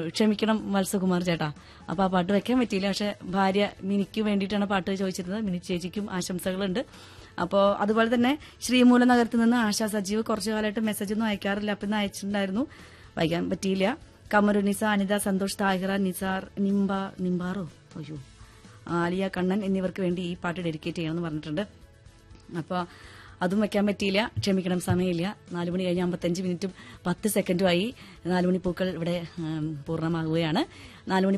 ക്ഷമിക്കണം വത്സകുമാർ ചേട്ടാ അപ്പൊ ആ പാട്ട് വെക്കാൻ പറ്റിയില്ല പക്ഷെ ഭാര്യ മിനിക്ക് വേണ്ടിയിട്ടാണ് പാട്ട് ചോദിച്ചിരുന്നത് മിനി ചേച്ചിക്കും ആശംസകളുണ്ട് അപ്പോൾ അതുപോലെ തന്നെ ശ്രീമൂല നഗരത്തിൽ നിന്ന് ആശാ സജീവ് കുറച്ചു കാലമായിട്ട് മെസ്സേജ് ഒന്നും അയക്കാറില്ല അപ്പം ഇന്ന് അയച്ചിട്ടുണ്ടായിരുന്നു വായിക്കാൻ പറ്റിയില്ല കമരു നിസ അനിത സന്തോഷ് താഹിറ നിസാർ നിംബ നിംബാറോ അയ്യോ ആലിയ കണ്ണൻ എന്നിവർക്ക് വേണ്ടി ഈ പാട്ട് ഡെഡിക്കേറ്റ് ചെയ്യണമെന്ന് പറഞ്ഞിട്ടുണ്ട് അപ്പോൾ അതും വെക്കാൻ പറ്റിയില്ല ക്ഷമിക്കണം സമയമില്ല നാല് മണി കഴിഞ്ഞ് അമ്പത്തഞ്ച് മിനിറ്റും പത്ത് സെക്കൻഡുമായി നാല് മണി പൂക്കൾ ഇവിടെ ഉം, പൂർണ്ണമാകുകയാണ് നാല് മണി